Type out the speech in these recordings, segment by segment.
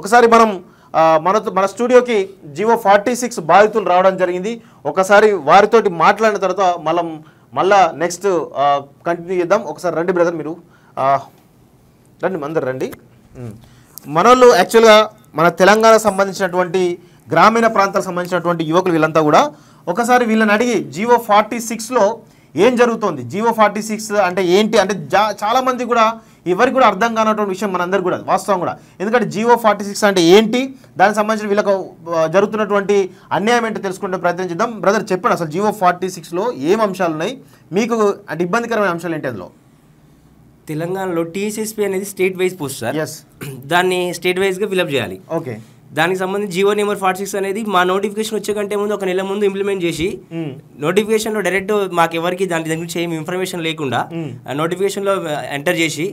ఒకసారి మనం ఆ, మనతో మన స్టూడియోకి జివో ఫార్టీ సిక్స్ బాధితులు రావడం జరిగింది ఒకసారి వారితోటి మాట్లాడిన తర్వాత మనం మళ్ళా నెక్స్ట్ కంటిన్యూ చేద్దాం ఒకసారి రండి బ్రదర్ మీరు ఆ, రండి అందరు రండి ఉమ్. మనోళ్ళు యాక్చువల్గా మన తెలంగాణ సంబంధించినటువంటి గ్రామీణ ప్రాంతాలకు సంబంధించినటువంటి యువకులు వీళ్ళంతా కూడా ఒకసారి వీళ్ళని అడిగి జియో ఫార్టీ సిక్స్లో ఏం జరుగుతోంది జియో ఫార్టీ సిక్స్ అంటే ఏంటి అంటే జా చాలా మంది కూడా ఎవరికి కూడా అర్థం కానటువంటి విషయం మనందరికీ కూడా వాస్తవం కూడా ఎందుకంటే జియో ఫార్టీ సిక్స్ అంటే ఏంటి దానికి సంబంధించిన వీళ్ళకు ఆ, జరుగుతున్నటువంటి అన్యాయం ఏంటో తెలుసుకుంటే ప్రయత్నం చేద్దాం బ్రదర్ చెప్పండి అసలు జియో ఫార్టీ సిక్స్లో ఏం అంశాలు ఉన్నాయి మీకు అంటే ఇబ్బందికరమైన అంశాలు ఏంటి అందులో తెలంగాణలో టీఎస్ఎస్పీ అనేది state wise post sir yes దాన్ని స్టేట్ వైజ్గా ఫిలప్ చేయాలి ఓకే దానికి సంబంధించి జియో నెంబర్ ఫార్టీ సిక్స్ అనేది మా నోటిఫికేషన్ వచ్చే కంటే ముందు ఒక నెల ముందు ఇంప్లిమెంట్ చేసి నోటిఫికేషన్లో డైరెక్ట్ మాకు ఎవరికి దాని దగ్గర నుంచి ఏమి ఇన్ఫర్మేషన్ లేకుండా ఆ నోటిఫికేషన్లో ఎంటర్ చేసి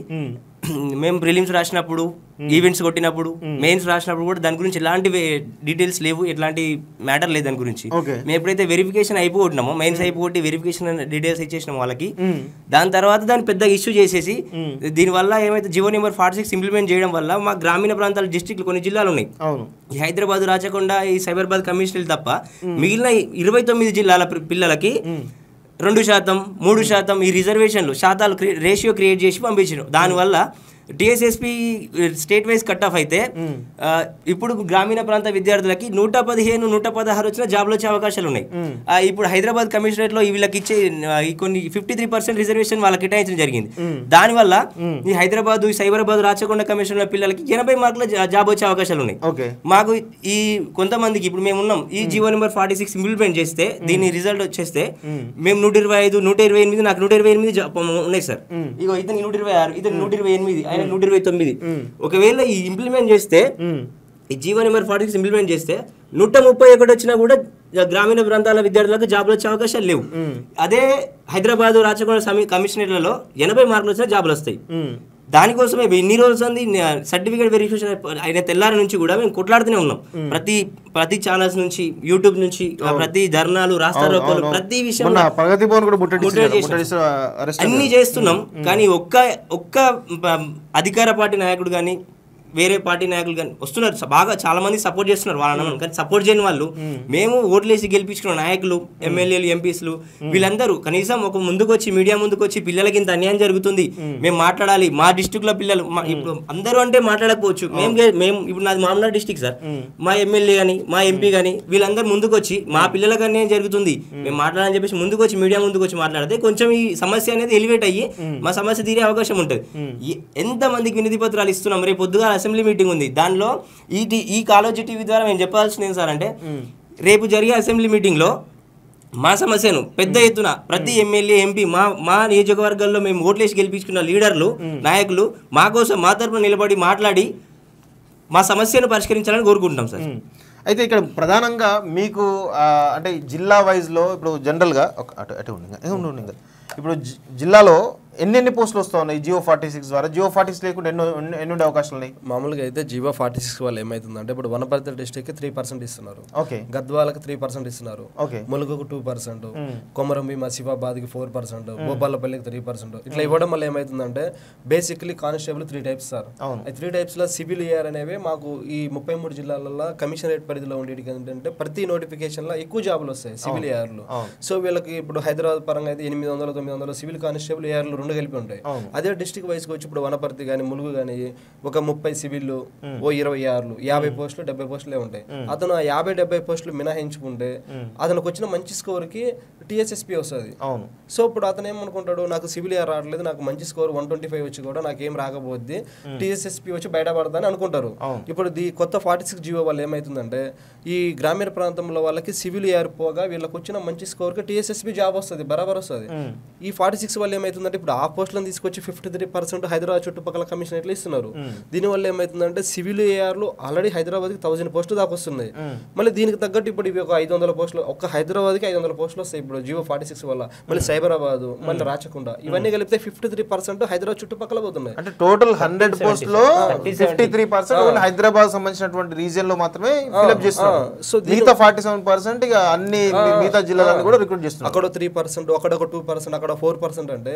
మేము ప్రిలిమ్స్ రాసినప్పుడు ఈవెంట్స్ కొట్టినప్పుడు మెయిన్స్ రాసినప్పుడు కూడా దాని గురించి ఎలాంటి డీటెయిల్స్ లేవు ఎట్లాంటి మ్యాటర్ లేదు దాని గురించి Okay. మేము ఎప్పుడైతే వెరిఫికేషన్ అయిపోగొట్టినామో మెయిన్స్ అయిపోగొట్టి వెరిఫికేషన్ డీటెయిల్స్ ఇచ్చేసినాం వాళ్ళకి దాని తర్వాత దాన్ని పెద్ద ఇష్యూ చేసేసి దీనివల్ల ఏమైతే GO number forty six implement చేయడం వల్ల మా గ్రామీణ ప్రాంతాల డిస్ట్రిక్ట్లు కొన్ని జిల్లాలు ఉన్నాయి అవును ఈ హైదరాబాద్ రాచకొండ ఈ సైబరాబాద్ కమిషనర్ తప్ప మిగిలిన ఇరవై తొమ్మిది జిల్లాల పి- పిల్లలకి రెండు శాతం మూడు శాతం ఈ రిజర్వేషన్లు శాతాలు రేషియో క్రియేట్ చేసి పంపించారు దానివల్ల TSSP state wise cut off అయితే ఆ, ఇప్పుడు గ్రామీణ ప్రాంత విద్యార్థులకి నూట పదిహేను నూట పదహారు వచ్చిన జాబ్లు వచ్చే అవకాశాలు ఉన్నాయి ఆ, ఇప్పుడు హైదరాబాద్ కమిషనరేట్ లో వీళ్ళకి ఇచ్చే ఆ, ఈ కొన్ని ఫిఫ్టీ త్రీ పర్సెంట్ రిజర్వేషన్ వాళ్ళకి కేటాయించడం జరిగింది దానివల్ల ఈ హైదరాబాద్ ఈ సైబరాబాద్ రాచకొండ కమిషన్ల పిల్లలకి ఎనభై మార్కుల జా- జాబ్ వచ్చే అవకాశాలు ఉన్నాయి ఓకే మాకు ఈ కొంతమందికి ఇప్పుడు మేము ఉన్నాం ఈ GO number forty six implement చేస్తే దీని రిజల్ట్ వచ్చేస్తే మేము నూట ఇరవై ఐదు నూట ఇరవై ఎనిమిది నాకు నూట ఇరవై ఎనిమిది జాబ్ ఉన్నాయి సార్ ఇగో ఇతనికి నూట ఇరవై ఆరు ఇతనికి నూట ఇరవై ఎనిమిది ఆయన నూట ఇరవై తొమ్మిది ఒకవేళ ఈ ఇంప్లిమెంట్ చేస్తే ఈ GO number forty six implement చేస్తే నూట ముప్పై ఒకటి వచ్చినా కూడా గ్రామీణ ప్రాంతాల విద్యార్థులకు జాబ్లు వచ్చే అవకాశాలు లేవు అదే హైదరాబాద్ రాచకొండ సమీ కమిషనరేట్లలో ఎనభై మార్కులు వచ్చినా జాబ్లు వస్తాయి దానికోసమే ఎన్ని రోజులు ఉంది సర్టిఫికేట్ వెరిఫికేషన్ అయిన తెల్లారి నుంచి కూడా మేము కొట్లాడుతూనే ఉన్నాం ప్రతి ప్రతి ఛానల్స్ నుంచి యూట్యూబ్ నుంచి ప్రతి ధర్నాలు రాస్తా రోకోలు ప్రతి విషయం మొన్న ప్రగతి భవన్ కూడా ముట్టడి ముట్టడి చేశారు. ముట్టడిసి అరెస్ట్ అన్ని చేస్తున్నాం కానీ ఒక్క ఒక్క ప- అధికార పార్టీ నాయకుడు కానీ వేరే పార్టీ నాయకులు కానీ వస్తున్నారు స- బాగా చాలా మంది సపోర్ట్ చేస్తున్నారు వాళ్ళని కానీ సపోర్ట్ చేయని వాళ్ళు మేము ఓట్లేసి గెలిపించుకున్న నాయకులు ఎమ్మెల్యేలు ఎంపీస్లు వీళ్ళందరూ కనీసం ఒక ముందుకు వచ్చి మీడియా ముందుకు వచ్చి పిల్లలకి ఇంత అన్యాయం జరుగుతుంది మేము మాట్లాడాలి మా డిస్టిక్ లో పిల్లలు మా- ఇప్పుడు అందరూ అంటే మాట్లాడకపోవచ్చు మేము గే- మేము ఇప్పుడు నాది మామూలు డిస్టిక్ సార్ మా ఎమ్మెల్యే కానీ మా ఎంపీ కానీ వీళ్ళందరూ ముందుకు వచ్చి మా పిల్లలకు అన్యాయం జరుగుతుంది మేము మాట్లాడాలని చెప్పేసి ముందుకు వచ్చి మీడియా ముందుకు వచ్చి మాట్లాడితే కొంచెం ఈ సమస్య అనేది ఎలివేట్ అయ్యి మా సమస్య తీరే అవకాశం ఉంటుంది ఈ- ఎంత మందికి వినతి పత్రాలు ఇస్తున్నాం రేపు పొద్దుగా అసెంబ్లీ మీటింగ్ ఉంది దానిలో ఈ టీ- ఈ కాలేజీ టీవీ ద్వారా మేము చెప్పాల్సింది ఏం సార్ అంటే రేపు జరిగే అసెంబ్లీ మీటింగ్లో మా సమస్యను పెద్ద ఎత్తున ప్రతి ఎమ్మెల్యే ఎంపీ మా మా నియోజకవర్గాల్లో మేము ఓట్లేసి గెలిపించుకున్న లీడర్లు నాయకులు మా కోసం మా తరపున నిలబడి మాట్లాడి మా సమస్యను పరిష్కరించాలని కోరుకుంటున్నాం సార్ ఉమ్. అయితే ఇక్కడ ప్రధానంగా మీకు ఆ, అంటే జిల్లా వైజ్లో ఇప్పుడు జనరల్గా ఒక అటు అటు ఉండి ఇంకా, ఏ ఉండు, ఉండు ఇంకా. ఇప్పుడు జి- జిల్లాలో ఎన్ని ఎన్ని పోస్టులు వస్తూ ఉన్నాయి జియో ఫార్టీ సిక్స్ ద్వారా జియో ఫార్టీ సిక్స్ లేకుండా ఎన్నో ఎన్ని ఎన్ని ఉండే అవకాశాలు ఉన్నాయి మామూలుగా అయితే జీవో ఫార్టీ సిక్స్ వల్ల ఏమవుతుందంటే ఇప్పుడు వనపర్తి డిస్ట్రిక్ట్ త్రీ పర్సెంట్ ఇస్తున్నారు ఓకే గద్వాలకు త్రీ పర్సెంట్ ఇస్తున్నారు okay ములుగుకు two percent Komaram Bheem ఆసిఫాబాద్కి four percent భూపాలపల్లికి three percent ఇట్లా ఇవ్వడం వల్ల ఏమవుతుందంటే basically constable three types sir అవును. ఈ త్రీ టైప్స్ లో సివిల్ ఇయర్ అనేవి మాకు ఈ ముప్పై మూడు జిల్లాలలో కమిషనరేట్ పరిధిలో ఉండేటి ఏంటంటే ప్రతి నోటిఫికేషన్ లో ఎక్కువ జాబులు వస్తాయి సివిల్ ఇయర్లు సో వీళ్ళకి ఇప్పుడు హైదరాబాద్ పరంగా అయితే ఎనిమిది వందలు తొమ్మిది వందలు సివిల్ కానిస్టేబుల్ ఇయర్లు రెండు కలిపి ఉంటాయి అదే డిస్ట్రిక్ట్ వైస్కి వచ్చి ఇప్పుడు వనపర్తి కానీ ములుగు కానీ ఒక ముప్పై సివిల్లు ఓ ఇరవై ఆరులు యాభై పోస్టులు డెబ్బై పోస్టులే ఉంటాయి అతను ఆ యాభై డెబ్బై పోస్టులు మినహాయించుకుంటే అతనికి వచ్చిన మంచి స్కోర్ కి టీఎస్ఎస్పీ వస్తుంది అవును సో ఇప్పుడు అతను ఏమనుకుంటాడు నాకు సివిల్ ఇయర్ రావట్లేదు నాకు మంచి స్కోర్ వన్ ట్వంటీ ఫైవ్ వచ్చి కూడా నాకు ఏం రాకపోద్ది టీఎస్ఎస్పీ వచ్చి బయటపడదని అనుకుంటారు ఇప్పుడు ది కొత్త ఫార్టీ సిక్స్ జీవో వల్ల ఏమవుతుందంటే ఈ గ్రామీణ ప్రాంతంలో వాళ్ళకి సివిల్ ఇయర్ పోగా వీళ్ళకి వచ్చిన మంచి స్కోర్ కి టీఎస్ఎస్పీ జాబ్ వస్తుంది బరాబర్ వస్తుంది ఈ ఫార్టీ సిక్స్ వల్ల ఏమవుతుందంటే ఇప్పుడు ఆ పోస్టులను తీసుకొచ్చి ఫిఫ్టీ త్రీ పర్సెంట్ హైదరాబాద్ చుట్టుపక్కల కమిషన్ ఎట్లా ఇస్తున్నారు దీనివల్ల ఏమవుతుందంటే సివిల్ ఏఆర్లు ఆల్రెడీ హైదరాబాద్కి థౌసండ్ పోస్టులు దాకా వస్తున్నాయి మళ్ళీ దీనికి తగ్గట్టు ఇప్పుడు ఇవి ఒక ఐదు వందల పోస్టులు ఒక్క హైదరాబాద్కి ఐదు వందల పోస్టులు వస్తాయి ఇప్పుడు జియో ఫార్టీ సిక్స్ వల్ల మళ్ళీ సైబరాబాద్ మళ్ళీ రాచకొండ ఇవన్నీ కలిపితే ఫిఫ్టీ త్రీ పర్సెంట్ హైదరాబాద్ చుట్టుపక్కల పోతున్నాయి అంటే టోటల్ హండ్రెడ్ పోస్ట్ లో ఫిఫ్టీ త్రీ పర్సెంట్ హైదరాబాద్ సంబంధించినటువంటి రీజియన్ లో మాత్రమే ఫిల్అప్ చేస్తున్నారు సో మిగతా ఫార్టీ సెవెన్ పర్సెంట్ ఇక అన్ని మిగతా జిల్లాలను కూడా రిక్రూట్ చేస్తున్నారు అక్కడ త్రీ పర్సెంట్ అక్కడ ఒక టూ పర్సెంట్ అక్కడ ఫోర్ పర్సెంట్ అంటే ఇప్పుడు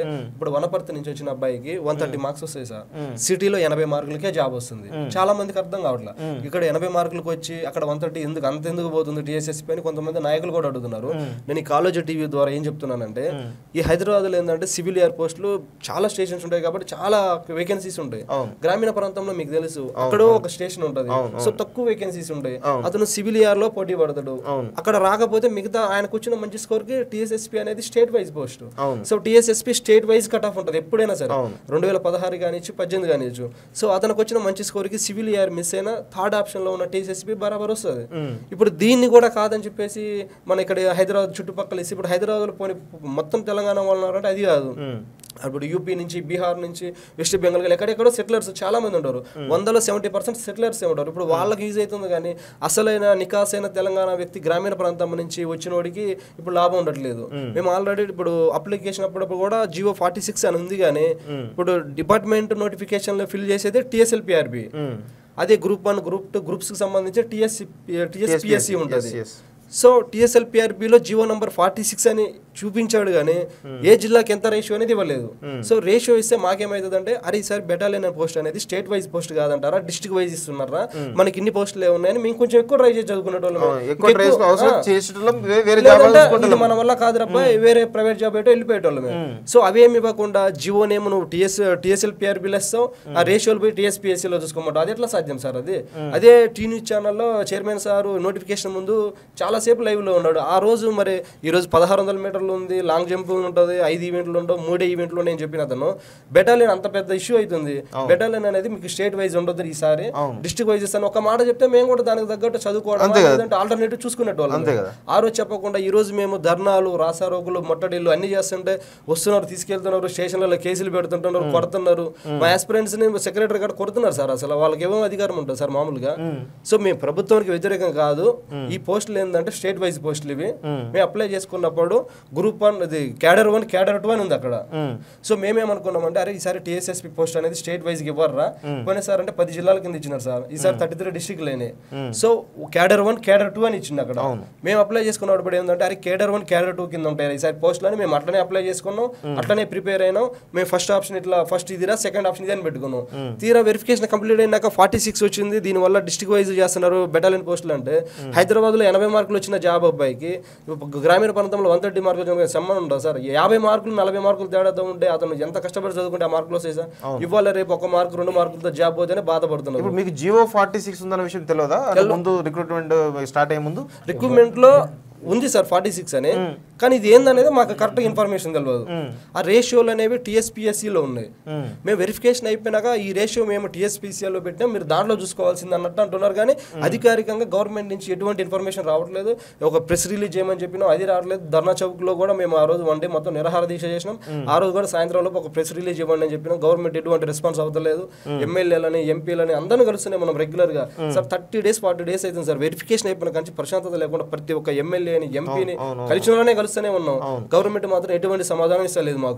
ఇప్పుడు వనపర్తి నుంచి వచ్చిన అబ్బాయికి వన్ థర్టీ మార్క్స్ వస్తాయి సార్ సిటీలో ఎనభై మార్కులకే జాబ్ వస్తుంది చాలా మందికి అర్థం కావట్లేదు ఇక్కడ ఎనభై మార్కులకు వచ్చి అక్కడ వన్ థర్టీ ఎందుకు అంత ఎందుకు పోతుంది టీఎస్ఎస్పీ అని కొంతమంది నాయకులు కూడా అడుగుతున్నారు నేను ఈ కాలేజ్ టీవీ ద్వారా ఏం చెప్తున్నానంటే ఈ హైదరాబాద్ లో ఏంటంటే సివిల్ ఎయిర్ పోస్టులు చాలా స్టేషన్స్ ఉంటాయి కాబట్టి చాలా వేకెన్సీస్ ఉంటాయి గ్రామీణ ప్రాంతంలో మీకు తెలుసు అక్కడ ఒక స్టేషన్ ఉంటుంది సో తక్కువ వేకెన్సీస్ ఉంటాయి అతను సివిల్ ఇయర్ లో పోటీ పడతాడు అక్కడ రాకపోతే మిగతా ఆయనకు వచ్చిన మంచి స్కోర్ కి టీఎస్ఎస్పీ అనేది state wise post so TSSP state wise cut off ఉంటుంది ఎప్పుడైనా సరే రెండు వేల పదహారు కానిచ్చు పద్దెనిమిది కానిచ్చు సో అతనికి వచ్చిన మంచి స్కోర్ కి సివిల్ ఇయర్ మిస్ అయినా థర్డ్ ఆప్షన్ లో ఉన్న టీఎస్ఎస్పీ బరాబర్ వస్తుంది ఇప్పుడు దీన్ని కూడా కాదని చెప్పేసి మన ఇక్కడ హైదరాబాద్ చుట్టుపక్కల వేసి ఇప్పుడు హైదరాబాద్ లో పోనీ మొత్తం తెలంగాణ వాళ్ళు ఉన్నారంటే అది కాదు ఇప్పుడు యూపీ నుంచి బీహార్ నుంచి వెస్ట్ బెంగాల్ ఎక్కడెక్కడో సెటిలర్స్ చాలా మంది ఉంటారు వందలో సెవెంటీ పర్సెంట్ సెటిలర్స్ ఉంటారు ఇప్పుడు వాళ్ళకి యూజ్ అవుతుంది కానీ అసలైన నికాసైన తెలంగాణ వ్యక్తి గ్రామీణ ప్రాంతం నుంచి వచ్చినోడికి ఇప్పుడు లాభం ఉండట్లేదు మేము ఆల్రెడీ ఇప్పుడు అప్లికేషన్ అప్పుడప్పుడు కూడా జియో ఫార్టీ సిక్స్ అని ఉంది కానీ ఇప్పుడు డిపార్ట్మెంట్ నోటిఫికేషన్ లో ఫిల్ చేసేది టిఎస్ఎల్పిఆర్బి అదే group one group two groups కి సంబంధించి టిఎస్ టిఎస్పిఎస్సి ఉంటుంది yes. సో టిఎస్ఎల్పిఆర్బిలో జియో నంబర్ ఫార్టీ సిక్స్ అని చూపించాడు కానీ ఏ జిల్లాకి ఎంత రేషియో అనేది ఇవ్వలేదు సో రేషియో ఇస్తే మాకేమవుతుంది అంటే అరే ఈసారి బెటాలియన్ పోస్ట్ అనేది స్టేట్ వైజ్ పోస్ట్ కాదంటారా డిస్ట్రిక్ట్ వైజ్ ఇస్తున్నారా మనకి ఇన్ని పోస్టులు ఉన్నాయని మేము కొంచెం ఎక్కువ ట్రై చేసి చదువుకునేటోళ్ళం ఎక్కువ ఇంకా ట్రేస్ ఎక్కువ- అవసరం ఆ. చేసేటోళ్ళం వే- వేరే జాబ్ లేదంటే ఇది మన వల్ల కాదురప్ప వేరే ప్రైవేట్ జాబ్ ఏటో వెళ్ళిపోయేటోళ్ళమే సో అవేమి ఇవ్వకుండా జియో నేమ్ నువ్వు టిఎస్ టిఎస్ఎల్ పిఆర్బిల్ ఇస్తావు ఆ రేషియోలు పోయి టీఎస్పీఎస్సీ లో చూసుకోమంటావు అది ఎట్లా సాధ్యం సార్ అది అదే టీ న్యూస్ ఛానల్లో చైర్మన్ సార్ నోటిఫికేషన్ ముందు చాలా సేపు లైవ్ లో ఉన్నాడు ఆ రోజు మరి ఈ రోజు పదహారు వందల మీటర్లు ఉంది లాంగ్ జంప్ ఉంటుంది ఐదు ఈవెంట్లు ఉండవు మూడే ఈవెంట్లు నేను చెప్పిన అతను బెటాలియన్ అంత పెద్ద ఇష్యూ అవుతుంది బెటాలియన్ అనేది మీకు స్టేట్ వైజ్ ఉండదు ఈసారి డిస్ట్రిక్ట్ వైజ్ ఇస్తాను ఒక మాట చెప్తే మేము కూడా దానికి తగ్గట్టు చదువుకోవడం లేదంటే ఆల్టర్నేటివ్ చూసుకునేటోళ్ళం ఆ రోజు చెప్పకుండా ఈ రోజు మేము ధర్నాలు రాసారోగులు మొట్టడిల్లు అన్ని చేస్తుంటే వస్తున్నారు తీసుకెళ్తున్నారు స్టేషన్లలో కేసులు పెడుతుంటున్నారు కొడుతున్నారు మా ఆస్పిరెంట్స్ ని సెక్రటరీ గారు కొడుతున్నారు సార్ అసలు వాళ్ళకి ఏమో అధికారం ఉంటుంది సార్ మామూలుగా సో మేము ప్రభుత్వానికి వ్యతిరేకం కాదు ఈ పోస్టులు ఏంటంటే స్టేట్ వైజ్ పోస్టులు ఇవి మేము అప్లై చేసుకున్నప్పుడు గ్రూప్ వన్ ఇది క్యాడర్ వన్ క్యాడర్ టూ అని ఉంది అక్కడ సో మేమేమనుకున్నామంటే అరే ఈసారి టీఎస్ఎస్పీ పోస్ట్ అనేది స్టేట్ వైజ్ ఇవ్వర్రా పోయిన సార్ అంటే పది జిల్లాల కింద ఇచ్చినారు సార్ ఈసారి థర్టీ త్రీ డిస్ట్రిక్ట్ లేని so cadre one cadre two అని ఇచ్చింది అక్కడ మేము అప్లై చేసుకున్నప్పుడు ఏంటంటే అరే క్యాడర్ వన్ క్యాడర్ టూ కింద ఉంటాయి ఈసారి పోస్టులు అని మేము అట్లనే అప్లై చేసుకున్నాం అట్లనే ప్రిపేర్ అయినాం మేము ఫస్ట్ ఆప్షన్ ఇట్లా ఫస్ట్ ఇదిరా సెకండ్ ఆప్షన్ ఇది అని పెట్టుకున్నాం తీరా వెరిఫికేషన్ కంప్లీట్ అయినాక ఫార్టీ సిక్స్ వచ్చింది దీనివల్ల డిస్ట్రిక్ట్ వైజ్ చేస్తున్నారు బెటాలియన్ పోస్టులు అంటే హైదరాబాద్ లో ఎనభై మార్కులు వచ్చిన జాబ్ అబ్బాయికి ఇప్పుడు గ్రామీణ ప్రాంతంలో వన్ థర్టీ మార్కులు వచ్చిన సంబంధం ఉండదు సార్ యాభై మార్కులు నలభై మార్కులు తేడాతో ఉంటే అతను ఎంత కష్టపడి చదువుకుంటే ఆ మార్కులు వస్తాయి సార్ ఇవాళ రేపు ఒక మార్కు రెండు మార్కులతో జాబ్ పోతేనే బాధపడుతున్నారు ఇప్పుడు మీకు జియో ఫార్టీ సిక్స్ ఉందన్న విషయం తెలియదా అంటే ముందు రిక్రూట్మెంట్ స్టార్ట్ అయ్యే ముందు రిక్రూట్మెంట్ లో ఉంది సార్ ఫార్టీ సిక్స్ అని కానీ ఇది ఏందనేది మాకు కరెక్ట్ ఇన్ఫర్మేషన్ తెలియదు ఆ రేషియోలు అనేవి TSPSC లో ఉన్నాయి మేము వెరిఫికేషన్ అయిపోయినాక ఈ రేషియో మేము TSPCL లో పెట్టినా మీరు దాంట్లో చూసుకోవాల్సింది అన్నట్టు అంటున్నారు కానీ అధికారికంగా గవర్నమెంట్ నుంచి ఎటువంటి ఇన్ఫర్మేషన్ రావట్లేదు ఒక ప్రెస్ రిలీజ్ చేయమని చెప్పినా అది రావట్లేదు ధర్నా చౌక్ లో కూడా మేము ఆ రోజు వన్ డే మొత్తం నిరాహార దీక్ష చేసినాం ఆ రోజు కూడా సాయంత్రం లోపు ఒక ప్రెస్ రిలీజ్ ఇవ్వండి అని చెప్పినాం గవర్నమెంట్ ఎటువంటి రెస్పాన్స్ అవుతలేదు ఎమ్మెల్యేలని ఎంపీలని అందరిని కలుస్తున్నాయి మనం రెగ్యులర్ గా sir thirty days forty days అవుతుంది సార్ వెరిఫికేషన్ అయిపోయిన కానీ ప్రశాంతత లేకుండా ప్రతి ఒక్క ఎమ్మెల్యేని ఎంపీని కలిసిన వాళ్ళనే కలుస్తూనే ఉన్నాం గవర్నమెంట్ మాత్రం ఎటువంటి సమాధానం ఇస్తలేదు మాకు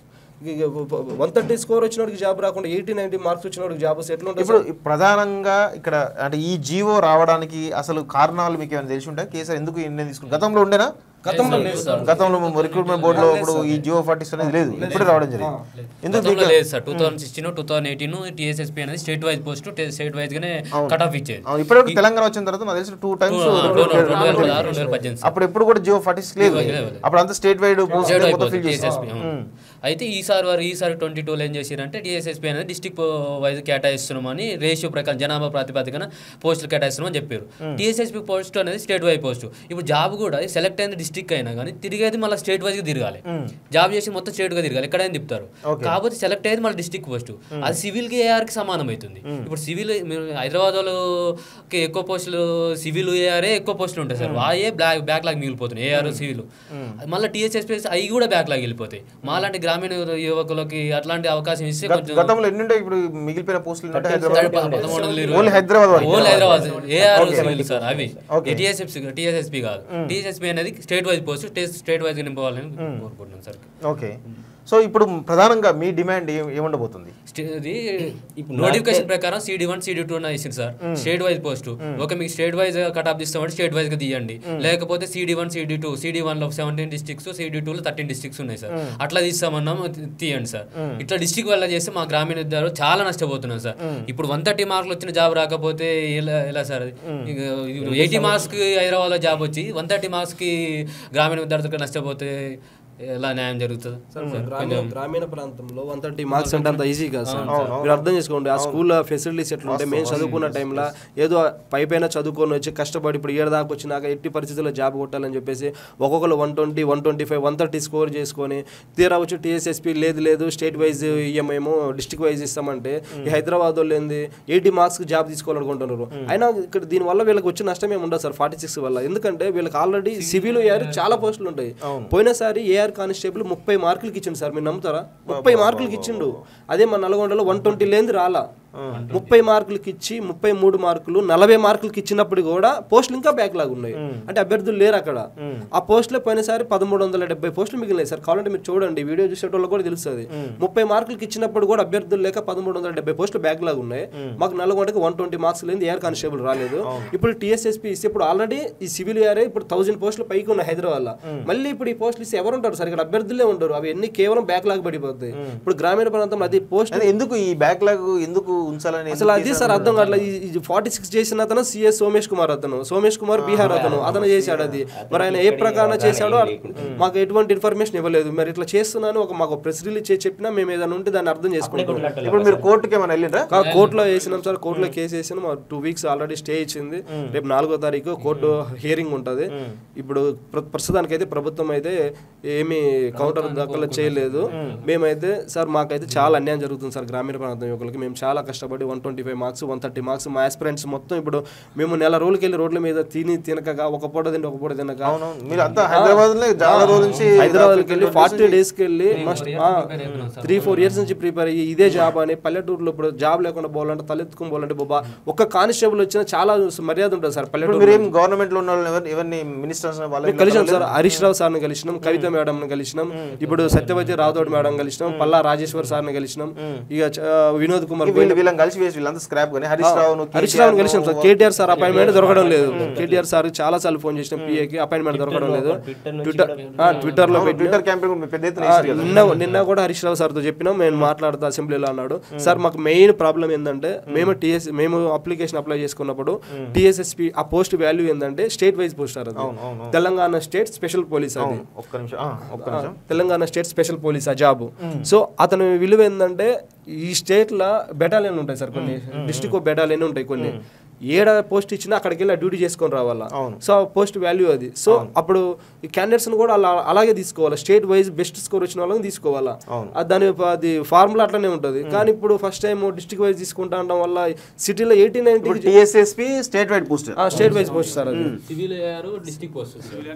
వన్ థర్టీ స్కోర్ వచ్చినోడికి జాబ్ రాకుండా ఎయిటీ నైన్టీ మార్క్స్ వచ్చినోడికి జాబ్ వస్తే ఎట్లా ఉంటుంది ఇప్పుడు ప్రధానంగా ఇక్కడ అంటే ఈ జీవో రావడానికి అసలు కారణాలు మీకు ఏమైనా తెలిసి ఉంటాయి కేసీఆర్ ఎందుకు ఈ నిర్ణయం తీసుకుని గతంలో ఉండేనా గతంలో లేదు సార్ గతంలో రిక్రూట్మెంట్ బోర్డులో ఇప్పుడు ఈ జియో ఫార్టీ అనేది లేదు ఇప్పుడే రావడం జరిగింది ఎందుకు గతంలో లేదు sir two thousand sixteen two thousand eighteen TSSP అనేది state wise post state wise గానే కట్ ఆఫ్ ఇచ్చేది అవును, ఇప్పటివరకు తెలంగాణ వచ్చిన తర్వాత నాకు తెలిసి టూ టైమ్స్ రెండు వేల పదహారు రెండు వేల పద్దెనిమిది అప్పుడు ఎప్పుడు కూడా జియో ఫార్టీ లేదు అప్పుడు అంతా స్టేట్ వైడ్ స్టేట్ వైజ్ మొత్తం పోస్ట్ ఫిల్ చేసి టీఎస్ఎస్పీ అయితే ఈసారి వారు ఈసారి ట్వంటీ టూలో ఏం చేశారంటే టీఎస్ఎస్పీ అనేది డిస్టిక్ వైజ్ కేటాయిస్తున్నామని రేషియో ప్రకారం జనాభా ప్రాతిపదికన పోస్టులు కేటాయిస్తున్నామని చెప్పారు టీఎస్ఎస్పీ పోస్ట్ అనేది స్టేట్ వైజ్ పోస్ట్ ఇప్పుడు జాబ్ కూడా సెలెక్ట్ అయిన డిస్టిక్ అయినా కానీ తిరిగేది మళ్ళీ స్టేట్ వైజ్గా తిరగాలి జాబ్ చేసి మొత్తం స్టేట్గా తిరగాలి ఎక్కడైనా తిప్పుతారు కాకపోతే సెలెక్ట్ అయ్యేది మళ్ళీ డిస్టిక్ పోస్ట్ అది సివిల్కి ఏఆర్కి సమానం అవుతుంది ఇప్పుడు సివిల్ మీరు హైదరాబాద్ వాళ్ళకి ఎక్కువ పోస్టులు సివిల్ ఏఆర్ఏ ఎక్కువ పోస్టులు ఉంటాయి సార్ ఆ ఏ బ్లాక్ బ్యాక్ లాగ్ మిగిలిపోతున్నాయి ఏఆర్ సివిల్ మళ్ళీ టీఎస్ఎస్పీ అవి కూడా బ్యాక్ లాగ్ వెళ్ళిపోతాయి మాలాంటి గ్రామీణ యువకులకి అట్లాంటి అవకాశం ఇస్తే కొంచెం గతంలో ఎన్ని ఉంటాయి ఇప్పుడు మిగిలిపోయిన పోస్టులు అంటే హైదరాబాద్ పదమూడు వందల ఇరవై ఓన్లీ హైదరాబాద్ వరకు only Hyderabad AR civil sir అవి టీఎస్ఎస్పీ టీఎస్ఎస్పీ కాదు టీఎస్ఎస్పీ అనేది state wise post state wise నింపవాలని కోరుకుంటున్నాను సార్ ఓకే సో ఇప్పుడు ప్రధానంగా మీ డిమాండ్ ఏం ఏముండబోతుంది స్టే- ఇది నోటిఫికేషన్ ప్రకారం సిడి వన్ సిడి టూ ఇచ్చింది సార్ స్టేట్ వైజ్ పోస్ట్ ఒక మీకు స్టేట్ వైజ్ కట్ ఆఫ్ తీస్తామంటే స్టేట్ వైజ్ గా తీయండి లేకపోతే CD one CD two CD one లో సెవెంటీన్ డిస్ట్రిక్ట్స్ సిడి టూ లో థర్టీన్ డిస్ట్రిక్ట్స్ ఉన్నాయి సార్ అట్లా తీస్తామన్నాం తీ- తీయండి సార్ ఇట్లా డిస్ట్రిక్ట్ వల్ల చేస్తే మా గ్రామీణ విద్యార్థులు చాలా నష్టపోతున్నాం సార్ ఇప్పుడు వన్ థర్టీ మార్కులు వచ్చిన జాబ్ రాకపోతే ఎలా ఎలా సార్ అది ఎయిటీ మార్క్స్ కి హైదరాబాద్ లో జాబ్ వచ్చి వన్ థర్టీ మార్క్స్ కి గ్రామీణ విద్యార్థులకు నష్టపోతే ఎలా న్యాయం జరుగుతుంది గ్రామీణ గ్రామీణ ప్రాంతంలో వన్ థర్టీ మార్క్స్ అంటే అంత ఈజీ కాదు సార్ మీరు అర్థం చేసుకోండి ఆ స్కూల్లో ఫెసిలిటీస్ ఎట్లుంటే మేము చదువుకున్న టైంలో ఏదో పై పైన చదువుకొని వచ్చి కష్టపడి ఇప్పుడు ఏడు దాకా వచ్చినాక ఎట్టి పరిస్థితుల్లో జాబ్ కొట్టాలని చెప్పేసి ఒక్కొక్కరు one twenty one twenty five one thirty score చేసుకొని తీరా వచ్చి టీఎస్ఎస్పీ లేదు లేదు స్టేట్ వైజ్ ఇయ్యమేమో డిస్ట్రిక్ట్ వైజ్ ఇస్తామంటే ఈ హైదరాబాద్ వాళ్ళు ఏంది ఎయిటీ మార్క్స్ జాబ్ తీసుకోవాలనుకుంటున్నారు అయినా ఇక్కడ దీని వల్ల వీళ్ళకి వచ్చే నష్టం ఏమి ఉండదు సార్ ఫార్టీ సిక్స్ వల్ల ఎందుకంటే వీళ్ళకి ఆల్రెడీ సివిల్ ఏఆర్ చాలా పోస్టులు ఉంటాయి పోయినసారి ఏఆర్ కానిస్టేబుల్ ముప్పై మార్కులకి ఇచ్చిండు సార్ మీరు నమ్ముతారా ముప్పై మార్కులకి ఇచ్చిండు అదే మన నల్గొండలో వన్ ట్వంటీ లేనిది రాలా ముప్పై మార్కులకి ఇచ్చి ముప్పై మూడు మార్కులు నలభై మార్కులకి ఇచ్చినప్పుడు కూడా పోస్టులు ఇంకా బ్యాక్ లాగా ఉన్నాయి అంటే అభ్యర్థులు లేరు అక్కడ ఆ పోస్టులో పోయినసారి పదమూడు వందల డెబ్బై పోస్టులు మిగిలినాయి సార్ కావాలంటే మీరు చూడండి వీడియో చూసేటోళ్ళకి కూడా తెలుస్తుంది ముప్పై మార్కులకి ఇచ్చినప్పుడు కూడా అభ్యర్థులు లేక పదమూడు వందల డెబ్బై పోస్టులు బ్యాక్ లాగా ఉన్నాయి మాకు నల్గొండకి వన్ ట్వంటీ మార్క్స్ లేని ఏఆర్ కానిస్టేబుల్ రాలేదు ఇప్పుడు టీఎస్ఎస్పీ ఇస్తే ఇప్పుడు ఆల్రెడీ ఈ సివిల్ ఏఆర్ ఇప్పుడు థౌసండ్ పోస్టులు పైకి ఉన్నాయి హైదరాబాద్ లో మళ్ళీ ఇప్పుడు ఈ పోస్టులు ఇస్తే ఎవరు ఉంటారు సార్ ఇక్కడ అభ్యర్థులే ఉండరు అవి ఎన్ని కేవలం బ్యాక్ లాగా పడిపోతాయి ఇప్పుడు గ్రామీణ ప్రాంతంలో అది పోస్ట్ అదే ఎందుకు ఈ బ్యాక్లాగ్ ఎందుకు ఉంచాలని అసలు అది సార్ అర్థం కావట్లేదు ఫార్టీ సిక్స్ చేసిన అతను సిఎస్ సోమేష్ కుమార్ అతను సోమేష్ కుమార్ బీహార్ అతను అతను చేశాడు అది మరి ఆయన ఏ ప్రకారం చేశాడో మాకు ఎటువంటి ఇన్ఫర్మేషన్ ఇవ్వలేదు మరి ఇట్లా చేస్తున్నాను ఒక మాకు ప్రెస్ రిలీజ్ చేసి చెప్పినా మేము ఏదైనా ఉంటే దాన్ని అర్థం చేసుకుంటాం ఇప్పుడు మీరు కోర్టుకి ఏమైనా వెళ్ళిండ్రా కా- కోర్టులో వేసినాం సార్ కోర్టులో కేసు వేసినాం టూ వీక్స్ ఆల్రెడీ స్టే ఇచ్చింది రేపు నాలుగో తారీఖు కోర్టు హియరింగ్ ఉంటుంది ఇప్పుడు ప్ర- ప్రస్తుతానికి అయితే ప్రభుత్వం అయితే ఏమీ కౌంటర్ దాఖలు చేయలేదు మేమైతే సార్ మాకైతే చాలా అన్యాయం జరుగుతుంది సార్ గ్రామీణ ప్రాంతం యువకులకి మేము చాలా కష్టపడి one twenty five marks one thirty marks మా ఆస్పిరెంట్స్ మొత్తం ఇప్పుడు మేము నెల రోజులకి వెళ్ళి రోడ్ల మీద తిని తినకగా ఒక పూట తిండి ఒక పూట తినక అవునవును మీరు అంతా హైదరాబాద్ లో చాలా రోజుల నుంచి హైదరాబాద్కి వెళ్ళి ఫార్టీ డేస్కి వెళ్ళి త్రీ ఫోర్ ఇయర్స్ నుంచి ప్రిపేర్ అయ్యి ఇదే జాబ్ అని పల్లెటూరులో ఇప్పుడు జాబ్ లేకుండా పోవాలంటే తలెత్తుకుని పోవాలంటే బాబా ఒక్క కానిస్టేబుల్ వచ్చినా చాలా మర్యాద ఉంటుంది సార్ ఇప్పుడు పల్లెటూరు మీరు ఏం గవర్నమెంట్ లో ఉన్న వాళ్ళని ఎవరిని- ఎవరిని మినిస్టర్స్ మేము కలిసినాం సార్ హరీష్ రావు సార్ని కలిసినాం కవిత మేడం కలిసినాం ఇప్పుడు సత్యవతి రాథోడ్ మేడం కలిసినాం పల్లా రాజేశ్వర్ సార్ని కలిసినాం ఇక చ- వినోద్ కుమార్ వీళ్ళు వీళ్ళని కలిసి వేసి వీళ్ళంతా స్క్రాప్ కానీ హరీష్ రావు హరీష్ రావు కలిసినాం సార్ కేటీఆర్ సార్ అపాయింట్మెంట్ దొరకడం లేదు కేటీఆర్ సార్ చాలా సార్లు ఫోన్ చేసినాం పిఏకి అపాయింట్మెంట్ దొరకడం లేదు ట్విట్టర్ ట్విట్టర్ లో పెట్టి ట్విట్టర్ క్యాంపెయిన్ పెద్ద ఎత్తున ఆ, నిన్న నిన్న కూడా హరీష్ రావు సార్తో చెప్పినాం మేము మాట్లాడుతా అసెంబ్లీలో అన్నాడు సార్ మాకు మెయిన్ ప్రాబ్లం ఏంటంటే మేము టీఎస్ మేము అప్లికేషన్ అప్లై చేసుకున్నప్పుడు టీఎస్ఎస్పి ఆ పోస్ట్ వాల్యూ ఏంటంటే స్టేట్ వైజ్ పోస్ట్ సార్ అది తెలంగాణ స్టేట్ స్పెషల్ పోలీస్ అది ఒక్క నిమిషం ఆ, ఒక్క నిమిషం తెలంగాణ స్టేట్ స్పెషల్ పోలీస్ ఆ జాబ్ సో అతని విలువ ఏంటంటే ఈ స్టేట్ లా బెటాలియన్ ఉంటాయి సార్ కొన్ని డిస్టిక్ బెటాలియన్ ఉంటాయి కొన్ని ఏడ పోస్ట్ ఇచ్చినా అక్కడికి వెళ్ళి డ్యూటీ చేసుకొని రావాలా సో పోస్ట్ వాల్యూ అది సో అప్పుడు ఈ క్యాండిడేట్స్ కూడా అలా అలాగే తీసుకోవాలి స్టేట్ వైజ్ బెస్ట్ స్కోర్ వచ్చిన వాళ్ళని తీసుకోవాలా అది దాని ప- అది ఫార్ములా అట్లనే ఉంటుంది కానీ ఇప్పుడు ఫస్ట్ టైం డిస్టిక్ వైజ్ తీసుకుంటా ఉండడం వల్ల సిటీలో ఎయిటీ నైన్టీ ఇప్పుడు TSSP state wide post state wise post sir అది civil district post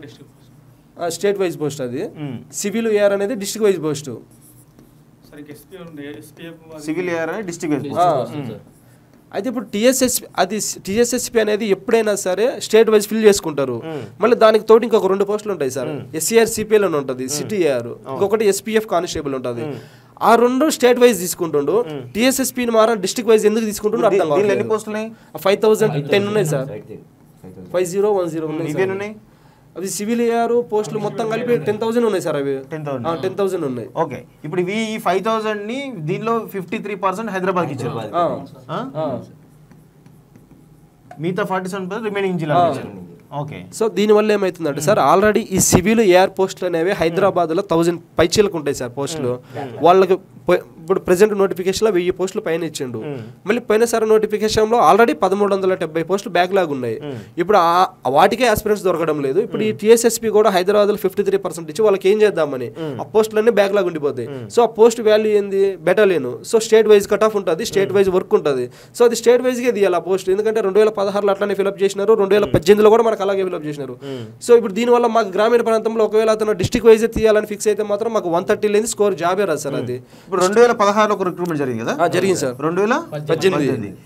state wise post అది సివిల్ ఏఆర్ అనేది డిస్టిక్ వైజ్ పోస్ట్ సరిగ్గా ఎస్పీ ఉండే ఎస్పీఎఫ్ సివిల్ ఏఆర్ అని డిస్ట్రిక్ట్ వైజ్ పోస్ట్ అయితే ఇప్పుడు టిఎస్ఎస్పి అది టిఎస్ఎస్పి అనేది ఎప్పుడైనా సరే స్టేట్ వైజ్ ఫిల్ చేసుకుంటారు మళ్ళీ దానికి తోటి ఇంకొక రెండు పోస్టులు ఉంటాయి సార్ ఎస్సీఆర్ సిపిఎల్ అని ఉంటుంది సిటీఆర్ ఇంకొకటి ఎస్పీఎఫ్ కానిస్టేబుల్ ఉంటుంది ఆ రెండు స్టేట్ వైజ్ తీసుకుంటుండు టిఎస్ఎస్పి మాత్రం డిస్ట్రిక్ట్ వైజ్ ఎందుకు తీసుకుంటుండో అర్థం దీనిలో ఎన్ని కావట్లేదు పోస్టులు ఉన్నాయి ఫైవ్ థౌసండ్ టెన్ ఉన్నాయి sir five zero one zero ఉన్నాయి ఇవేం సార్. ఉన్నాయి అవి సివిల్ ఏఆర్ పోస్టులు మొత్తం కలిపి టెన్ థౌసండ్ ఉన్నాయి సార్ అవి 10,000. టెన్ థౌసండ్ ఉన్నాయి ఓకే ఇప్పుడు ఇవి ఈ ఫైవ్ థౌసండ్ ని దీనిలో ఫిఫ్టీ త్రీ పర్సెంట్ హైదరాబాద్ ఇచ్చారు ఆ, ఆ? ఆ. మిగతా ఫార్టీ సెవెన్ పర్సెంట్ రిమైనింగ్ జిల్లా ఓకే సో దీనివల్ల ఏమవుతుందంటే సార్ ఆల్రెడీ ఈ సివిల్ ఎయిర్ పోస్టులు అనేవి హైదరాబాద్లో థౌజండ్ పైచీలకు ఉంటాయి సార్ పోస్టులు వాళ్ళకి పో- ఇప్పుడు ప్రెసెంట్ నోటిఫికేషన్లో వెయ్యి పోస్టులు పైన ఇచ్చిండు మళ్ళీ పోయినసారి నోటిఫికేషన్లో ఆల్రెడీ పదమూడు వందల డెబ్బై పోస్టులు బ్యాక్ లాగ్ ఉన్నాయి ఇప్పుడు ఆ- వాటికే ఆస్పిరెంట్స్ దొరకడం లేదు ఇప్పుడు ఈ టీఎస్ఎస్పీ కూడా హైదరాబాద్లో ఫిఫ్టీ త్రీ పర్సెంట్ ఇచ్చి వాళ్ళకి ఏం చేద్దామని ఆ పోస్టులన్నీ బ్యాక్ లాగ్ ఉండిపోతాయి సో ఆ పోస్ట్ వాల్యూ ఏంది battalion so state wise cut off ఉంటుంది స్టేట్ వైజ్ వర్క్ ఉంటుంది సో అది స్టేట్ వైజ్గా తీయాలి ఆ పోస్ట్ ఎందుకంటే రెండు వేల పదహారులో అట్లానే ఫిల్అప్ చేసినారు రెండు వేల పద్దెనిమిదిలో కూడా మనకు అలాగే ఫిల్అప్ చేసినారు సో ఇప్పుడు దీనివల్ల మాకు గ్రామీణ ప్రాంతంలో ఒకవేళ అతను డిస్టిక్ వైజ్ తీయాలని ఫిక్స్ అయితే మాత్రం మాకు వన్ థర్టీ లేని స్కోర్ జాబే రాదు సార్ అది ఇప్పుడు రెండు వేల పదహారులో ఒక రిక్రూట్మెంట్ జరిగింది కదా ఆ, జరిగింది సార్ రెండు వేల పద్దెనిమిది.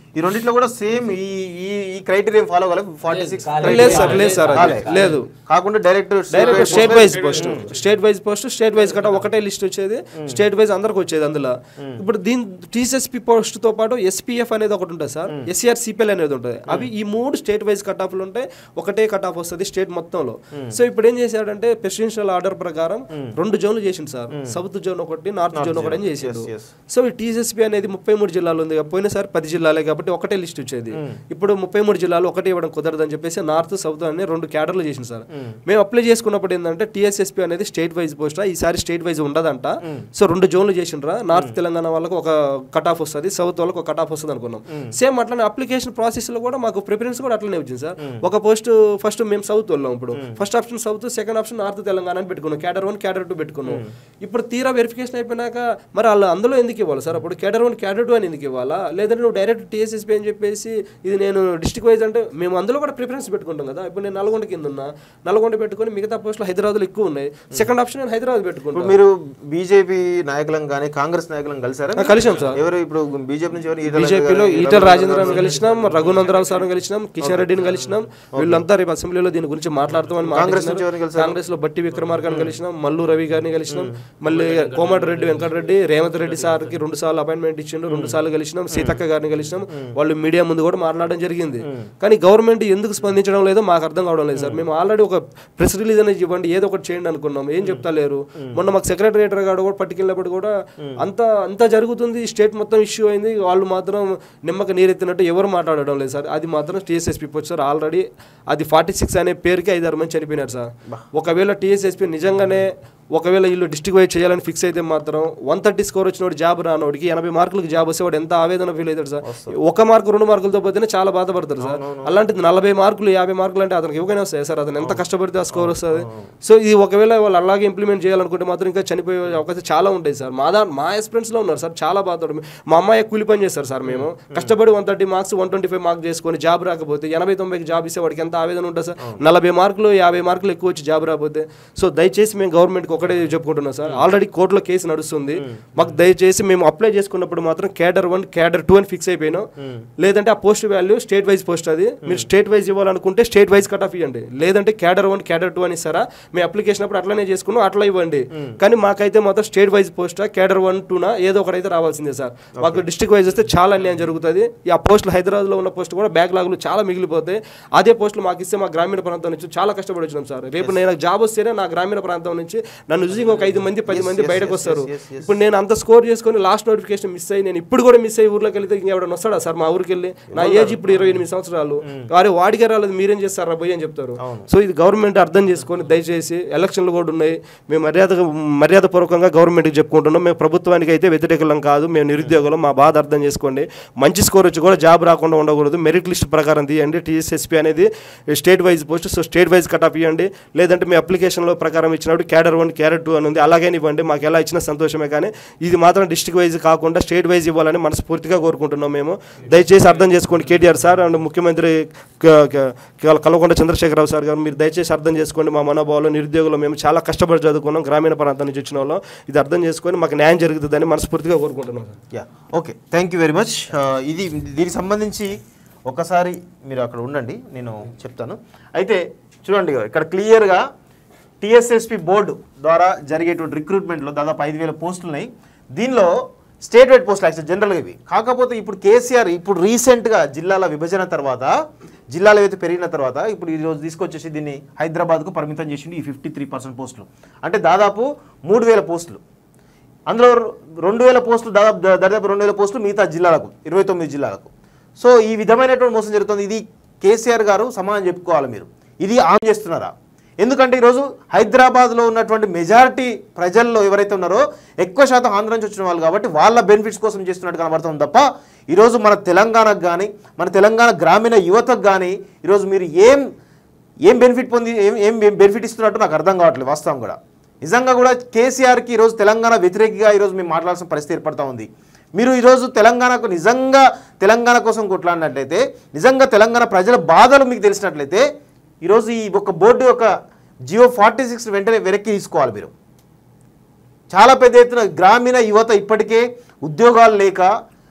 ఈ రెండిట్లో కూడా సేమ్ ఈ ఈ ఈ క్రైటీరియా ఫాలో అవ్వాలి ఫార్టీ సిక్స్ లేదు సార్ లేదు సార్ అది లేదు కాకుండా direct direct state wise post state wise post state wise కట్ట ఒకటే లిస్ట్ వచ్చేది స్టేట్ వైజ్ అందరికి వచ్చేది అందులో ఇప్పుడు దీని టీఎస్ఎస్పి పోస్ట్ తో పాటు ఎస్పీఎఫ్ అనేది ఒకటి ఉంటుంది సార్ ఎస్సీఆర్ సిపిఎల్ అనేది ఉంటుంది అవి ఈ మూడు స్టేట్ వైజ్ కట్ ఆఫ్లు ఉంటాయి ఒకటే కట్ ఆఫ్ వస్తుంది స్టేట్ మొత్తంలో సో ఇప్పుడు ఏం చేశాడంటే ప్రెసిడెన్షియల్ ఆర్డర్ ప్రకారం రెండు జోన్లు చేసిండు సార్ సౌత్ జోన్ ఒకటి నార్త్ జోన్ ఒకటి అని చేసిండు yes. సో ఈ టీఎస్ఎస్పీ అనేది ముప్పై మూడు జిల్లాలు ఉంది పోయినసారి పది జిల్లాలే కాబట్టి ఒకటే లిస్ట్ వచ్చేది ఇప్పుడు ముప్పై మూడు జిల్లాలు ఒకటే ఇవ్వడం కుదరదని చెప్పేసి నార్త్ సౌత్ అనే రెండు క్యాడర్లు చేసింది సార్ మేము అప్లై చేసుకున్నప్పుడు ఏంటంటే టీఎస్ఎస్పీ అనేది స్టేట్ వైజ్ పోస్ట్ ఈసారి స్టేట్ వైజ్ ఉండదంట సో రెండు జోన్లు చేసిండ్రా నార్త్ తెలంగాణ వాళ్ళకి ఒక కట్ ఆఫ్ వస్తుంది సౌత్ వాళ్ళకి ఒక కట్ ఆఫ్ వస్తుంది అనుకున్నాం సేమ్ అట్లనే అప్లికేషన్ ప్రాసెస్ లో కూడా మాకు ప్రిఫరెన్స్ కూడా అట్లనే వచ్చింది సార్ ఒక పోస్ట్ ఫస్ట్ మేము సౌత్ వెళ్ళాం ఇప్పుడు first option south second option north Telangana అని పెట్టుకున్నాం క్యాడర్ వన్ క్యాడర్ టూ పెట్టుకున్నాం ఇప్పుడు తీరా వెరిఫికేషన్ అయిపోయినాక మరి వాళ్ళు అందులో ఎందుకు ఇవ్వాలి సార్ అప్పుడు క్యాడర్ వన్ క్యాడర్ టూ అని ఎందుకు ఇవ్వాలా లేదంటే నువ్వు డైరెక్ట్ టీఎస్ఎస్పీ అని చెప్పేసి ఇది నేను డిస్ట్రిక్ట్ వైజ్ అంటే మేము అందులో కూడా ప్రిఫరెన్స్ పెట్టుకుంటాం కదా ఇప్పుడు నేను నల్గొండ కింద ఉన్నా నల్గొండ పెట్టుకొని మిగతా పోస్టులు హైదరాబాద్లో ఎక్కువ ఉన్నాయి సెకండ్ ఆప్షన్ నేను హైదరాబాద్ ఇప్పుడు పెట్టుకుంటాను మీరు బీజేపీ నాయకులను కానీ కాంగ్రెస్ నాయకులను కలిసారా ఆ, కలిసాం సార్. ఎవరు ఇప్పుడు బీజేపీ నుంచి ఎవరు ఈటల బీజేపీలో గారు, ఈటల రాజేంద్రని కలిసినాం రఘునందరావు సార్ కలిసినాం కిషన్ రెడ్డిని కలిసినాం వీళ్ళంతా రేపు అసెంబ్లీలో దీని గురించి మాట్లాడతామని కాంగ్రెస్ నుంచి ఎవరిని కలిసారు? కాంగ్రెస్ లో బట్టి విక్రమార్కని కలిసినాం మల్లు రవి గారిని కలిసినాం మళ్ళీ కోమటిరెడ్డి వెంకటరెడ్డి రేవంత్ రెడ్డి సార్ కి రెండు సార్లు అపాయింట్మెంట్ ఇచ్చిండు రెండు సార్లు కలిసినాం సీతక్క గారిని కలిసినాం వాళ్ళు మీడియా ముందు కూడా మాట్లాడడం జరిగింది కానీ గవర్నమెంట్ ఎందుకు స్పందించడం లేదో మాకు అర్థం కావడం లేదు సార్ మేము ఆల్రెడీ ఒక ప్రెస్ రిలీజ్ అనేది ఇవ్వండి ఏదో ఒకటి చేయండి అనుకున్నాం ఏం చెప్తా లేరు మొన్న మాకు సెక్రటరేటర్ గారు కూడా పట్టుకెళ్ళినప్పుడు కూడా అంత అంత జరుగుతుంది స్టేట్ మొత్తం ఇష్యూ అయింది వాళ్ళు మాత్రం నిమ్మక నీరెత్తినట్టు ఎవరు మాట్లాడడం లేదు సార్ అది మాత్రం టీఎస్ఎస్పీ వచ్చారు ఆల్రెడీ అది ఫార్టీ సిక్స్ అనే పేరుకి ఐదారు మంది చనిపోయినారు సార్ ఒకవేళ టీఎస్ఎస్పీ నిజంగానే ఒకవేళ వీళ్ళు డిస్ట్రిక్ట్ వైజ్ చేయాలని ఫిక్స్ అయితే మాత్రం వన్ థర్టీ స్కోర్ వచ్చినోడు జాబ్ రానోడికి ఎనభై మార్కులకు జాబ్ వస్తే వాడు ఎంత ఆవేదన ఫీల్ అవుతాడు సార్ ఒక మార్కు రెండు మార్కులతో పోతేనే చాలా బాధపడతారు సార్ అలాంటిది నలభై మార్కులు యాభై మార్కులు అంటే అతనికి ఇవ్వగానే వస్తాయి సార్ అతను ఎంత కష్టపడితే ఆ స్కోర్ వస్తుంది సో ఇది ఒకవేళ వాళ్ళు అలాగే ఇంప్లిమెంట్ చేయాలనుకుంటే మాత్రం ఇంకా చనిపోయే అవకాశం చాలా ఉంటాయి సార్ మా దా మా ఎక్స్పీరియన్స్ లో ఉన్నారు సార్ చాలా బాధపడు మా అమ్మాయి కూలి పని చేస్తారు సార్ మేము కష్టపడి one thirty marks one twenty five marks చేసుకొని జాబ్ రాకపోతే ఎనభై తొంభైకి జాబ్ ఇస్తే వాడికి ఎంత ఆవేదన ఉంటుంది సార్ నలభై మార్కులు యాభై మార్కులు ఎక్కువ వచ్చి జాబ్ రాకపోతే సో దయచేసి మేము గవర్నమెంట్కి ఒకటే చెప్పుకుంటున్నాం సార్ ఆల్రెడీ కోర్టులో కేసు నడుస్తుంది మాకు దయచేసి మేము అప్లై చేసుకున్నప్పుడు మాత్రం క్యాడర్ వన్ క్యాడర్ టూ అని ఫిక్స్ అయిపోయినాం లేదంటే ఆ post value state wise post అది మీరు స్టేట్ వైజ్ ఇవ్వాలనుకుంటే స్టేట్ వైజ్ కట్ ఆఫ్ ఇవ్వండి లేదంటే క్యాడర్ వన్ క్యాడర్ టూ అని ఇస్తారా మీ అప్లికేషన్ అప్పుడు అట్లనే చేసుకున్నాం అట్లా ఇవ్వండి కానీ మాకైతే మాత్రం స్టేట్ వైజ్ పోస్టా క్యాడర్ వన్ టూనా ఏదో ఒకటైతే రావాల్సిందే సార్ మాకు డిస్ట్రిక్ట్ వైజ్ వస్తే చాలా అన్యాయం జరుగుతుంది ఈ ఆ పోస్టులు హైదరాబాద్లో ఉన్న పోస్ట్ కూడా బ్యాక్ లాగులు చాలా మిగిలిపోతాయి అదే పోస్టులు మాకు ఇస్తే మా గ్రామీణ ప్రాంతం నుంచి చాలా కష్టపడి వచ్చినాం సార్ రేపు నేను జాబ్ వస్తేనే నా గ్రామీణ ప్రాంతం నుంచి నన్ను చూసి ఒక ఐదు మంది పది మంది బయటకు వస్తారు ఇప్పుడు నేను అంత స్కోర్ చేసుకొని లాస్ట్ నోటిఫికేషన్ మిస్ అయ్యి నేను ఇప్పుడు కూడా మిస్ అయ్యి ఊర్లోకి వెళ్తే ఇంకెవడన్నా వస్తాడా సార్ మా ఊరికి వెళ్ళి నా ఏజ్ ఇప్పుడు ఇరవై ఎనిమిది సంవత్సరాలు వారి వాడికే రాలేదు మీరేం చేస్తారా పోయి అని చెప్తారు సో ఇది గవర్నమెంట్ అర్థం చేసుకొని దయచేసి ఎలక్షన్లు కూడా ఉన్నాయి మేము మర్యాద మర్యాదపూర్వకంగా గవర్నమెంట్కి చెప్పుకుంటున్నాం మేము ప్రభుత్వానికి అయితే వ్యతిరేకులం కాదు మేము నిరుద్యోగులం మా బాధ అర్థం చేసుకోండి మంచి స్కోర్ వచ్చి కూడా జాబ్ రాకుండా ఉండకూడదు మెరిట్ లిస్ట్ ప్రకారం తీయండి టీఎస్ఎస్పీ అనేది state wise post so state wise cut off ఇవ్వండి లేదంటే మీ అప్లికేషన్లో ప్రకారం ఇచ్చినప్పుడు క్యాడర్ వన్ క్యాడర్ టూ అని ఉంది అలాగే ఇవ్వండి మాకు ఎలా ఇచ్చినా సంతోషమే కానీ ఇది మాత్రం డిస్ట్రిక్ట్ వైజ్ కాకుండా స్టేట్ వైజ్ ఇవ్వాలని మనస్ఫూర్తిగా కోరుకుంటున్నాం మేము దయచేసి అర్థం చేసుకోండి కేటీఆర్ సార్ అండ్ ముఖ్యమంత్రి క- క- క- కల్వకుంట్ల చంద్రశేఖరరావు సార్ గారు మీరు దయచేసి అర్థం చేసుకోండి మా మనోభావాలు నిరుద్యోగులు మేము చాలా కష్టపడి చదువుకున్నాం గ్రామీణ ప్రాంతం నుంచి వచ్చిన వాళ్ళం ఇది అర్థం చేసుకొని మాకు న్యాయం జరుగుతుందని మనస్ఫూర్తిగా కోరుకుంటున్నాం sir yeah okay thank you very much ఇది దీనికి సంబంధించి ఒకసారి మీరు అక్కడ ఉండండి నేను చెప్తాను అయితే చూడండి ఇక్కడ క్లియర్గా టీఎస్ఎస్పి బోర్డు ద్వారా జరిగేటువంటి రిక్రూట్మెంట్లో దాదాపు ఐదు వేల పోస్టులు ఉన్నాయి దీనిలో స్టేట్ వైడ్ పోస్టులు యాక్చువల్ జనరల్గా ఇవి కాకపోతే ఇప్పుడు కేసీఆర్ ఇప్పుడు రీసెంట్గా జిల్లాల విభజన తర్వాత జిల్లాలు ఏవైతే పెరిగిన తర్వాత ఇప్పుడు ఈ రోజు తీసుకొచ్చేసి దీన్ని హైదరాబాద్కు పరిమితం చేసిండు ఈ ఫిఫ్టీ త్రీ పర్సెంట్ పోస్టులు అంటే దాదాపు మూడు వేల పోస్టులు అందులో రెండు వేల పోస్టులు దాదాపు దా- దాదాపు రెండు వేల పోస్టులు మిగతా జిల్లాలకు ఇరవై తొమ్మిది జిల్లాలకు సో ఈ విధమైనటువంటి మోసం జరుగుతుంది ఇది కేసీఆర్ గారు సమాధానం చెప్పుకోవాలి మీరు ఇది ఆన్ చేస్తున్నారా ఎందుకంటే ఈరోజు హైదరాబాద్లో ఉన్నటువంటి మెజారిటీ ప్రజల్లో ఎవరైతే ఉన్నారో ఎక్కువ శాతం ఆంధ్ర నుంచి వచ్చిన వాళ్ళు కాబట్టి వాళ్ళ బెనిఫిట్స్ కోసం చేస్తున్నట్టు కనబడుతుంది తప్ప ఈరోజు మన తెలంగాణకు కానీ మన తెలంగాణ గ్రామీణ యువతకు కానీ ఈరోజు మీరు ఏం ఏం బెనిఫిట్ పొంది ఏం ఏం బెనిఫిట్ ఇస్తున్నట్టు నాకు అర్థం కావట్లేదు వాస్తవం కూడా నిజంగా కూడా కేసీఆర్కి ఈరోజు తెలంగాణ వ్యతిరేకిగా ఈరోజు మేము మాట్లాడాల్సిన పరిస్థితి ఏర్పడతా ఉంది మీరు ఈరోజు తెలంగాణకు నిజంగా తెలంగాణ కోసం కొట్లాడినట్లయితే నిజంగా తెలంగాణ ప్రజల బాధలు మీకు తెలిసినట్లయితే ఈరోజు ఈ ఒక బోర్డు యొక్క జియో ఫార్టీ సిక్స్ వెంటనే వెనక్కి తీసుకోవాలి మీరు చాలా పెద్ద ఎత్తున గ్రామీణ యువత ఇప్పటికే ఉద్యోగాలు లేక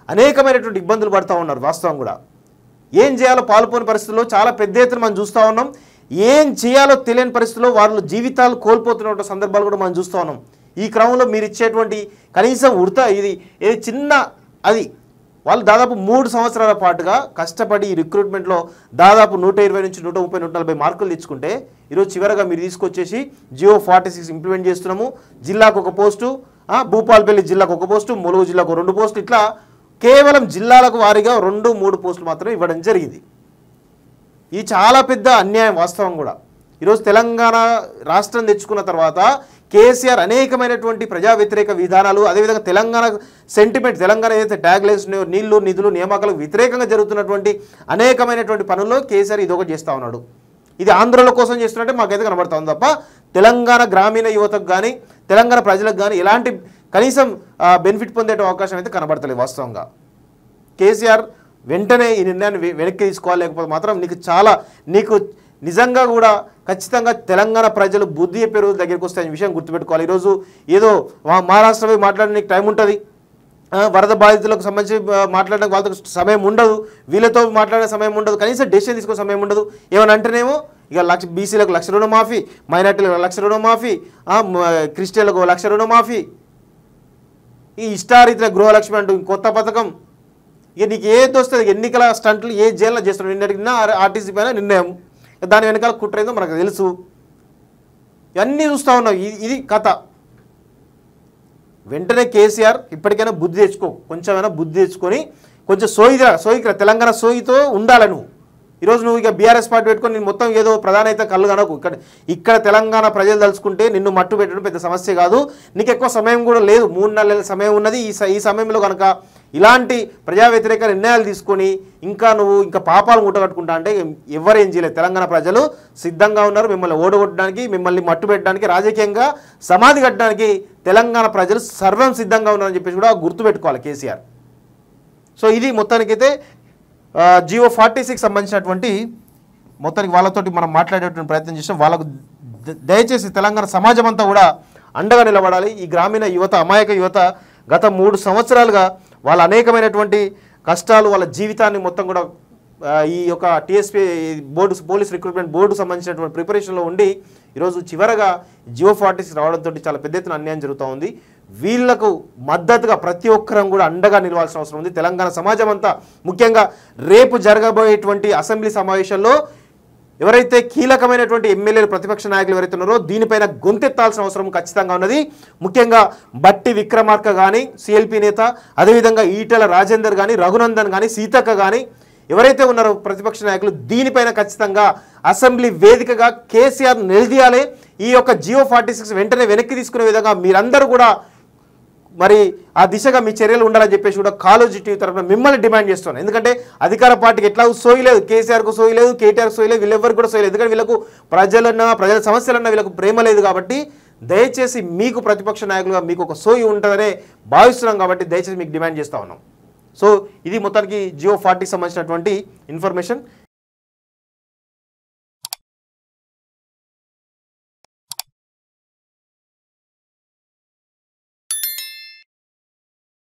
అనేకమైనటువంటి ఇబ్బందులు పడుతూ ఉన్నారు వాస్తవం కూడా ఏం చేయాలో పాల్పోని పరిస్థితుల్లో చాలా పెద్ద ఎత్తున మనం చూస్తూ ఉన్నాం ఏం చేయాలో తెలియని పరిస్థితుల్లో వాళ్ళ జీవితాలు కోల్పోతున్న సందర్భాలు కూడా మనం చూస్తూ ఉన్నాం ఈ క్రమంలో మీరు ఇచ్చేటువంటి కనీసం ఉడత ఇది ఏ చిన్న అది వాళ్ళు దాదాపు మూడు సంవత్సరాల పాటుగా కష్టపడి ఈ రిక్రూట్మెంట్లో దాదాపు నూట ఇరవై నుంచి నూట ముప్పై నూట నలభై మార్కులు తెచ్చుకుంటే ఈరోజు చివరగా మీరు తీసుకొచ్చేసి జియో ఫార్టీ సిక్స్ ఇంప్లిమెంట్ చేస్తున్నాము జిల్లాకు ఒక పోస్టు ఆ, భూపాలపల్లి జిల్లాకు ఒక పోస్టు ములుగు జిల్లాకు రెండు పోస్టులు ఇట్లా కేవలం జిల్లాలకు వారీగా రెండు మూడు పోస్టులు మాత్రమే ఇవ్వడం జరిగింది ఇది చాలా పెద్ద అన్యాయం వాస్తవం కూడా ఈరోజు తెలంగాణ రాష్ట్రం తెచ్చుకున్న తర్వాత కేసీఆర్ అనేకమైనటువంటి ప్రజా వ్యతిరేక విధానాలు అదేవిధంగా తెలంగాణ సెంటిమెంట్ తెలంగాణ ఏదైతే ట్యాగ్ లైన్స్ ఉన్నాయో నీళ్లు నిధులు నియామకాలకు వ్యతిరేకంగా జరుగుతున్నటువంటి అనేకమైనటువంటి పనుల్లో కేసీఆర్ ఇదొకటి చేస్తూ ఉన్నాడు ఇది ఆంధ్రుల కోసం చేస్తున్నట్టే మాకైతే కనబడుతుంది తప్ప తెలంగాణ గ్రామీణ యువతకు కానీ తెలంగాణ ప్రజలకు కానీ ఎలాంటి కనీసం బెనిఫిట్ పొందే అవకాశం అయితే కనబడతలేదు వాస్తవంగా కేసీఆర్ వెంటనే ఈ నిర్ణయాన్ని వె- వెనక్కి తీసుకోవాలి లేకపోతే మాత్రం నీకు చాలా నీకు నిజంగా కూడా ఖచ్చితంగా తెలంగాణ ప్రజలు బుద్ధి చెప్పే రోజు దగ్గరికి వస్తాయని విషయం గుర్తుపెట్టుకోవాలి ఈరోజు ఏదో మా- మహారాష్ట్ర పోయి మాట్లాడడానికి టైం ఉంటుంది ఆ, వరద బాధితులకు సంబంధించి ఆ, మాట్లాడడానికి వాళ్ళతో సమయం ఉండదు వీళ్ళతో మాట్లాడే సమయం ఉండదు కనీసం డెసిషన్ తీసుకునే సమయం ఉండదు ఏమని అంటేనేమో ఇక లక్ష బీసీలకు లక్ష రుణమాఫీ మైనార్టీలకు లక్ష రుణమాఫీ ఆ, మ- క్రిస్టియన్లకు లక్ష రుణమాఫీ ఈ ఇష్టారీతిన గృహలక్ష్మి అంటూ కొత్త పథకం ఇక నీకు ఏది వస్తుంది ఎన్నికల స్టంట్లు ఏ జైల్లో చేస్తున్నాడు నిన్న ఆర్టీసీ పైన నిర్ణయం దాని వెనకాల కుట్రైందో మనకు తెలుసు ఇవన్నీ చూస్తూ ఉన్నాం ఇది ఇది కథ వెంటనే కేసీఆర్ ఇప్పటికైనా బుద్ధి తెచ్చుకో కొంచెమైనా బుద్ధి తెచ్చుకొని కొంచెం సోయిరా సోయికిరా తెలంగాణ సోయితో ఉండాలి నువ్వు ఈరోజు నువ్వు ఇక బీఆర్ఎస్ పార్టీ పెట్టుకొని నేను మొత్తం ఏదో ప్రధాన అయితే కళ్ళు కనకు ఇక్కడ ఇక్కడ తెలంగాణ ప్రజలు తలుచుకుంటే నిన్ను మట్టు పెట్టడం పెద్ద సమస్య కాదు నీకు ఎక్కువ సమయం కూడా లేదు మూడు నెలల సమయం ఉన్నది ఈ స- ఈ సమయంలో కనుక ఇలాంటి ప్రజా వ్యతిరేక నిర్ణయాలు తీసుకొని ఇంకా నువ్వు ఇంకా పాపాలు మూటగట్టుకుంటా అంటే ఎవరేం చేయలేదు తెలంగాణ ప్రజలు సిద్ధంగా ఉన్నారు మిమ్మల్ని ఓడగొట్టడానికి మిమ్మల్ని మట్టు పెట్టడానికి రాజకీయంగా సమాధి కట్టడానికి తెలంగాణ ప్రజలు సర్వం సిద్ధంగా ఉన్నారని చెప్పేసి కూడా గుర్తుపెట్టుకోవాలి కేసీఆర్ సో ఇది మొత్తానికైతే ఆ, జియో ఫార్టీ సిక్స్ సంబంధించినటువంటి మొత్తానికి వాళ్ళతోటి మనం మాట్లాడేటువంటి ప్రయత్నం చేసాం వాళ్ళకు ద- దయచేసి తెలంగాణ సమాజం అంతా కూడా అండగా నిలబడాలి ఈ గ్రామీణ యువత అమాయక యువత గత మూడు సంవత్సరాలుగా వాళ్ళ అనేకమైనటువంటి కష్టాలు వాళ్ళ జీవితాన్ని మొత్తం కూడా ఆ, ఈ యొక్క TSP board police recruitment board సంబంధించినటువంటి ప్రిపరేషన్లో ఉండి ఈరోజు చివరగా జియో ఫార్టీస్ రావడంతో చాలా పెద్ద ఎత్తున అన్యాయం జరుగుతూ ఉంది వీళ్లకు మద్దతుగా ప్రతి ఒక్కరం కూడా అండగా నిలవాల్సిన అవసరం ఉంది తెలంగాణ సమాజం అంతా ముఖ్యంగా రేపు జరగబోయేటువంటి అసెంబ్లీ సమావేశంలో ఎవరైతే కీలకమైనటువంటి ఎమ్మెల్యేలు ప్రతిపక్ష నాయకులు ఎవరైతే ఉన్నారో దీనిపైన గొంతెత్తాల్సిన అవసరం ఖచ్చితంగా ఉన్నది ముఖ్యంగా బట్టి విక్రమార్క కానీ సిఎల్పి నేత అదేవిధంగా ఈటెల రాజేందర్ కానీ రఘునందన్ కానీ సీతక్క కానీ ఎవరైతే ఉన్నారో ప్రతిపక్ష నాయకులు దీనిపైన ఖచ్చితంగా అసెంబ్లీ వేదికగా కేసీఆర్ నిలదీయాలి ఈ యొక్క జియో ఫార్టీ సిక్స్ వెంటనే వెనక్కి తీసుకునే విధంగా మీరందరూ కూడా మరి ఆ దిశగా మీ చర్యలు ఉండాలని చెప్పేసి కూడా కాలోజీ టీవీ తరఫున మిమ్మల్ని డిమాండ్ చేస్తున్నాను ఎందుకంటే అధికార పార్టీకి ఎట్లా సోయి లేదు కేసీఆర్కు సోయి లేదు కేటీఆర్ సోయి లేదు వీళ్ళెవ్వరికి కూడా సోయి లేదు ఎందుకంటే వీళ్ళకు ప్రజలన్నా ప్రజల సమస్యలన్నా వీళ్ళకు ప్రేమ లేదు కాబట్టి దయచేసి మీకు ప్రతిపక్ష నాయకులుగా మీకు ఒక సోయి ఉంటుందనే భావిస్తున్నాం కాబట్టి దయచేసి మీకు డిమాండ్ చేస్తా ఉన్నాం సో ఇది మొత్తానికి జియో ఫార్టీకి సంబంధించినటువంటి ఇన్ఫర్మేషన్